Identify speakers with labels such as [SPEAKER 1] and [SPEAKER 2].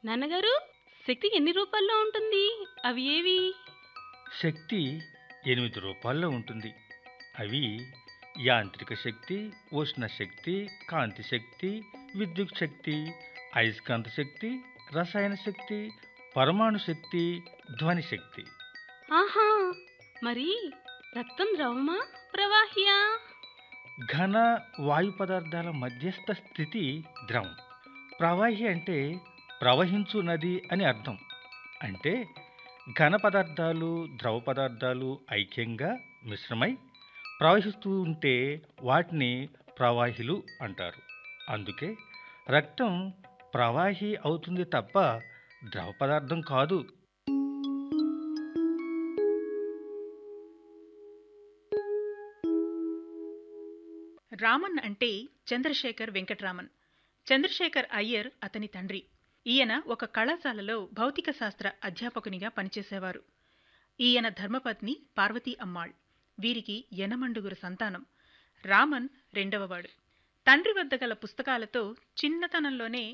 [SPEAKER 1] నాన్నగారు శక్తి ఎన్ని రూపాల్లో ఉంటుంది అవి ఏవి
[SPEAKER 2] శక్తి ఎనిమిది రూపాల్లో ఉంటుంది అవి యాంత్రిక శక్తి ఉష్ణ శక్తి కాంతి శక్తి విద్యుత్ శక్తి అయస్కాంత శక్తి రసాయన శక్తి పరమాణు శక్తి ధ్వని శక్తి
[SPEAKER 1] ఆహా మరి రక్తం ద్రవమా ప్రవాహియా
[SPEAKER 2] ఘన వాయు పదార్థాల మధ్యస్థ స్థితి ద్రవం ప్రవాహి అంటే ప్రవహించు నది అని అర్థం అంటే ఘన పదార్థాలు ద్రవ పదార్థాలు ఐక్యంగా మిశ్రమై ప్రవహిస్తూ ఉంటే వాటిని ప్రవాహిలు అంటారు అందుకే రక్తం ప్రవాహి అవుతుంది తప్ప ద్రవ పదార్థం కాదు
[SPEAKER 3] రామన్ అంటే చంద్రశేఖర్ వెంకట్రామన్ చంద్రశేఖర్ అయ్యర్ అతని తండ్రి ఈయన ఒక కళాశాలలో భౌతిక శాస్త్ర అధ్యాపకునిగా పనిచేసేవారు ఈయన ధర్మపత్ని పార్వతీ అమ్మాళ్ వీరికి ఎనమండుగురు సంతానం రామన్ రెండవవాడు తండ్రి వద్ద గల పుస్తకాలతో చిన్నతనంలోనే